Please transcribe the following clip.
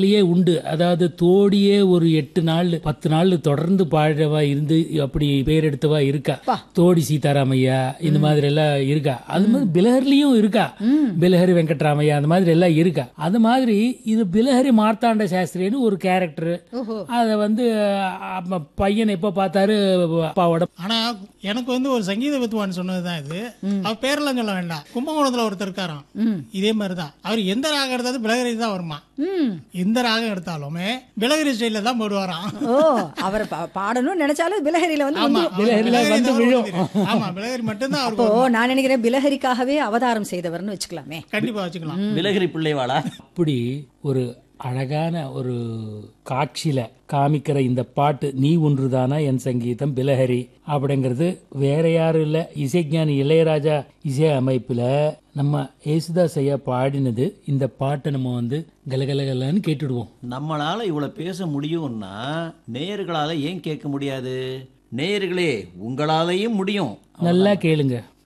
லியே உண்டு அதாவது தோடியே ஒரு எட்டு நாள் பத்து நாள் தொடர்ந்து பாடுறவா இருந்து அப்படி பேர் எடுத்தவா இருக்கா தோடி சீதாராமையா இந்த மாதிரி எல்லாம் இருக்கா அது மாதிரி பிலஹர்லயும் இருக்கா பிலஹரி வெங்கட்ராமையா அந்த மாதிரி எல்லாம் இருக்கா அது மாதிரி இது பிலஹரி மார்த்தாண்ட சாஸ்திரின்னு ஒரு கேரக்டர் அத வந்து அப்ப பையன் எப்ப பார்த்தாரு அப்பாவோட ஆனா எனக்கு வந்து ஒரு சங்கீத வித்வான் சொன்னதுதான் இது அவர் பேரெல்லாம் சொல்ல வேண்டாம் கும்பகோணத்துல ஒருத்தர் இருக்காராம் இதே மாதிரிதான் அவர் எந்த ராகம் எடுத்தாலும் பிளகரி தான் வருமா ம் எந்த ராகம் எடுத்தாலுமே பிளகரி ஸ்டைல தான் போடுவாராம் ஓ அவர் பா- பாடணும்னு நினைச்சாலும் பிலஹரியில வந்து ஆமா வந்து- பிலஹரியில பிலஹரி வந்து தவிர விழும். வந்துரு. ஆமா பிளகரி மட்டும்தான் அப்போ அவருக்கு நான் நினைக்கிறேன் பிலஹரிக்காகவே அவதாரம் செய்தவர்னு வச்சுக்கலாமே கண்டிப்பா வச்சுக்கலாம் விலகிரி பிள்ளைவாளா அப்படி ஒரு அழகான ஒரு காட்சியில காமிக்கிற இந்த பாட்டு நீ ஒன்றுதானா என் சங்கீதம் பிலஹரி அப்படிங்கிறது வேற யாரும் இல்ல இசைஞானி இளையராஜா இசை அமைப்புல நம்ம ஏசுதாஸ் ஐயா பாடினது இந்த பாட்டை நம்ம வந்து கலகலகலன்னு கேட்டுடுவோம் நம்மளால இவ்வளவு பேச முடியும்னா நேயர்களால ஏன் கேட்க முடியாது நேயர்களே உங்களாலையும் முடியும் நல்லா கேளுங்க